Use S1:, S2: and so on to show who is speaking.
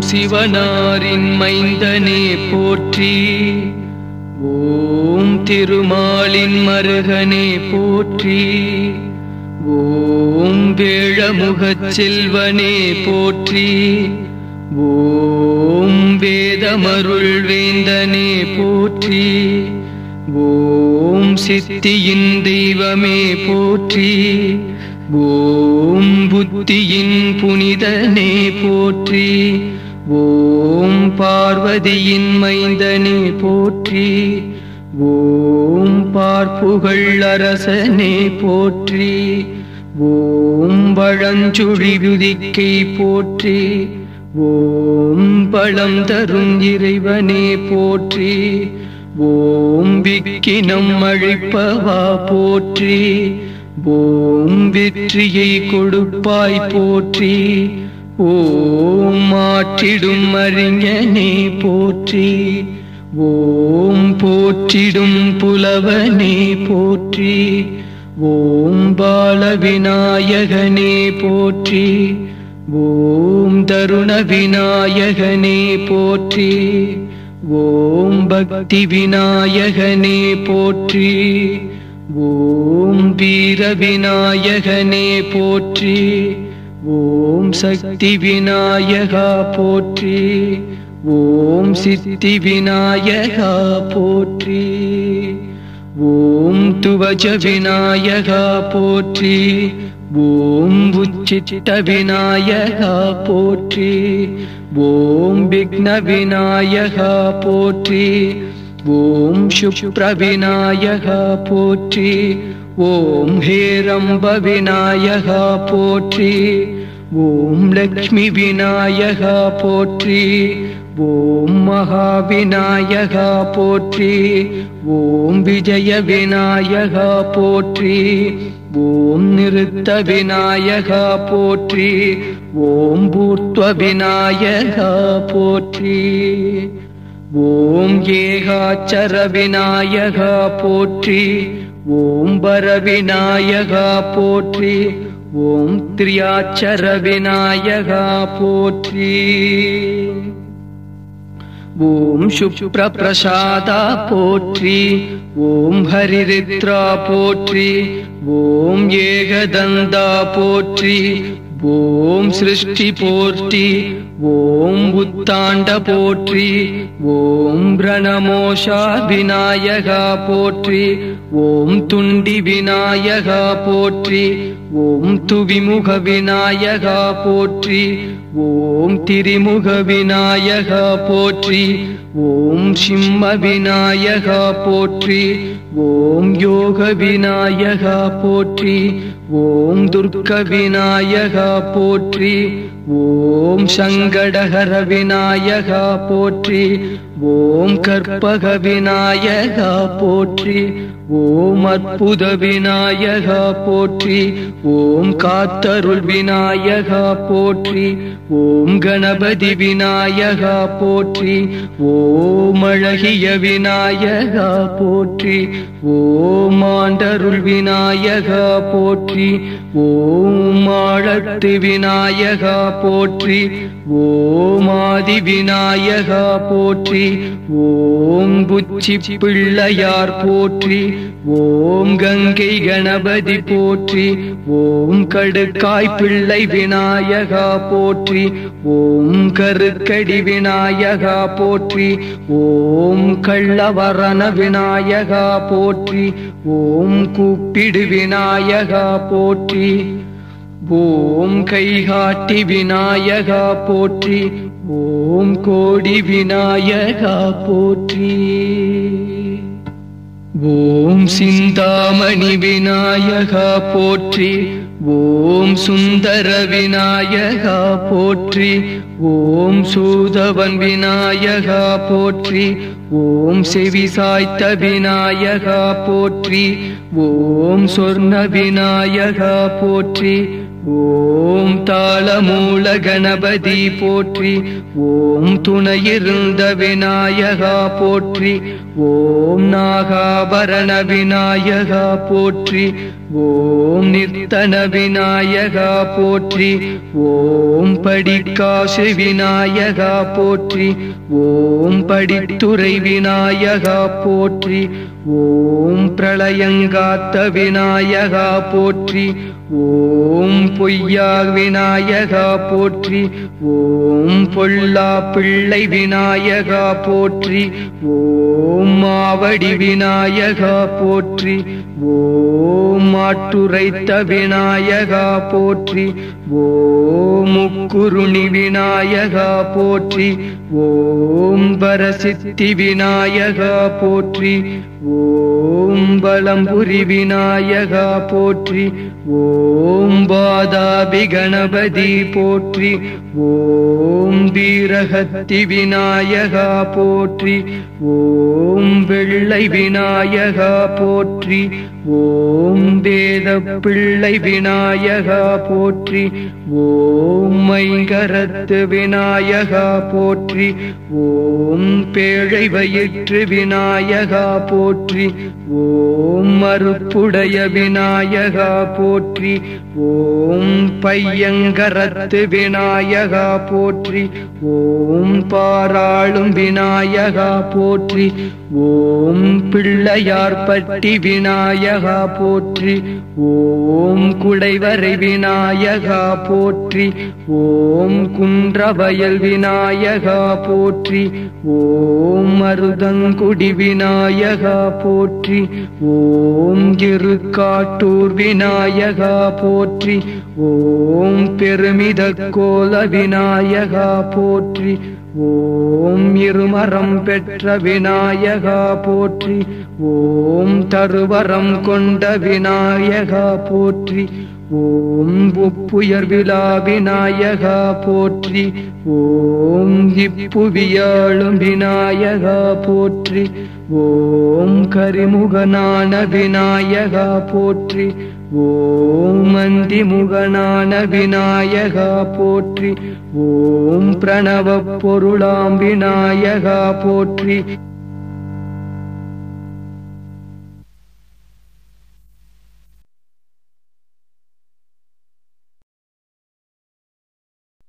S1: சிவனாரின் மைந்தனே போற்றி ஓம் திருமாலின் மருகனே போற்றி ஓம் வேழமுகச் செல்வனே போற்றி ஓம் வேதமருள் வேந்தனே போற்றி ஓம் சித்தியின் தெய்வமே போற்றி ஓம் புத்தியின் புனிதனே போற்றி ஓம் பார்வதியின் மைந்தனே போற்றி ஓம் பார்ப்புகள் அரசனே போற்றி ஓம் பழஞ்சுழி விதிக்கை போற்றி ஓம் பழம் தரும் இறைவனே போற்றி ஓம் விக்கினம் அழிப்பவா போற்றி ஓம் வெற்றியை கொடுப்பாய் போற்றி ஓம் மாற்றிடும் அறிஞனே போற்றி ஓம் போற்றிடும் புலவனே போற்றி ஓம் பால விநாயகனே போற்றி ஓம் தருண விநாயகனே போற்றி ஓம் பக்தி விநாயகனே போற்றி ஓம் வீர விநாயகனே போற்றி ஓம் சக்தி விநாயகா போற்றி ஓம் சித்தி விநாயகா போற்றி ஓம் துவஜ விநாயகா போற்றி ஓம் உச்சித்த விநாயகா போற்றி ஓம் விக்ன விநாயகா போற்றி ஓம் சுப்ர விநாயகா போற்றி ஓம் ஹேரம்ப விநாயகா போற்றி ஓம் லக்ஷ்மி விநாயகா போற்றி ஓம் மகாவிநாயகா போற்றி ஓம் விஜய விநாயகா போற்றி ஓம் நிறுத்த விநாயகா போற்றி ஓம் பூர்த்வ விநாயகா போற்றி ஓம் ஏகாச்சர விநாயகா போற்றி ஓம் பர விநாயகா போற்றி ஓம் திரியாச்சர விநாயகா போற்றி ஓம் சுப்ர பிரசாதா போற்றி ஓம் ஹரிரித்ரா போற்றி ஓம் ஏகதந்தா போற்றி ஓம் சிருஷ்டி போற்றி ஓம் உத்தாண்ட போற்றி ஓம் பிரணமோஷா விநாயகா போற்றி ஓம் துண்டி விநாயகா போற்றி ஓம் துவிமுக விநாயகா போற்றி ஓம் திரிமுக விநாயகா போற்றி ஓம் சிம்ம விநாயகா போற்றி ஓம் யோக விநாயகா போற்றி ஓம் துர்க்க விநாயகா போற்றி ஓம் சங்கடஹர விநாயகா போற்றி ஓம் கற்பக விநாயகா போற்றி ஓம் அற்புத விநாயகா போற்றி ஓம் காத்தருள் விநாயகா போற்றி ஓம் கணபதி விநாயகா போற்றி ஓம் அழகிய விநாயகா போற்றி ஓம் ஆண்டருள் விநாயகா போற்றி ஓம் ஆழத்து விநாயகா போற்றி ஓம் ஆதி விநாயகா போற்றி ஓம் புச்சி பிள்ளையார் போற்றி ஓம் கங்கை கணபதி போற்றி ஓம் கடுக்காய் பிள்ளை விநாயகா போற்றி ஓம் கருக்கடி விநாயகா போற்றி ஓம் கள்ளவரண விநாயகா போற்றி ஓம் கூப்பிடு விநாயகா போற்றி ஓம் கைகாட்டி விநாயகா போற்றி ஓம் கோடி விநாயகா போற்றி ஓம் சிந்தாமணி விநாயகா போற்றி ஓம் சுந்தர விநாயகா போற்றி ஓம் சூதவன் விநாயகா போற்றி ஓம் செவி சாய்த்த விநாயகா போற்றி ஓம் சொர்ண விநாயகா போற்றி ஓம் தாளமூல கணபதி போற்றி ஓம் துணையிருந்த விநாயகா போற்றி ஓம் நாகாபரண விநாயகா போற்றி ஓம் நிர்த்தன விநாயகா போற்றி ஓம் படிக்காசு விநாயகா போற்றி ஓம் படித்துறை விநாயகா போற்றி ஓம் பிரளயங்காத்த விநாயகா போற்றி ஓம் பொய்யா விநாயகா போற்றி ஓம் பொல்லா பிள்ளை விநாயகா போற்றி ஓம் மாவடி விநாயகா போற்றி ஓம் மாட்டுரைத்த விநாயகா போற்றி ஓம் முக்குருணி விநாயகா போற்றி ஓம் வரசித்தி விநாயகா போற்றி ஓம் பலம்புரி விநாயகா போற்றி ஓம் பாதாபி கணபதி போற்றி ஓம் வீரஹத்தி விநாயகா போற்றி ஓம் வெள்ளை விநாயகா போற்றி ஓம் வேத பிள்ளை விநாயகா போற்றி ஓம் மைங்கரத்து விநாயகா போற்றி ஓம் பேழை வயிற்று விநாயகா போற்றி ஓம் மறுப்புடைய விநாயகா போற்றி ஓம் பையங்கரத்து விநாயகா போற்றி ஓம் பாராளும் விநாயகா போற்றி ஓம் பிள்ளையார்பட்டி விநாயகா போற்றி ஓம் குடைவரை விநாயகா போற்றி ஓம் குன்றவயல் விநாயகா போற்றி ஓம் மருதங்குடி விநாயகா போற்றி ஓம் இருக்காட்டூர் விநாயகா போற்றி ஓம் பெருமித கோல விநாயகா போற்றி ஓம் இருமரம் பெற்ற விநாயகா போற்றி ஓம் தருவரம் கொண்ட விநாயகா போற்றி ஓம் உப்புயர் விழா விநாயகா போற்றி ஓம் இப்புவியாளும் விநாயகா போற்றி ஓம் கரிமுகனான விநாயகா போற்றி ஓம் மந்திமுகனான விநாயகா போற்றி ஓம் பிரணவ பொருளாம் விநாயகா போற்றி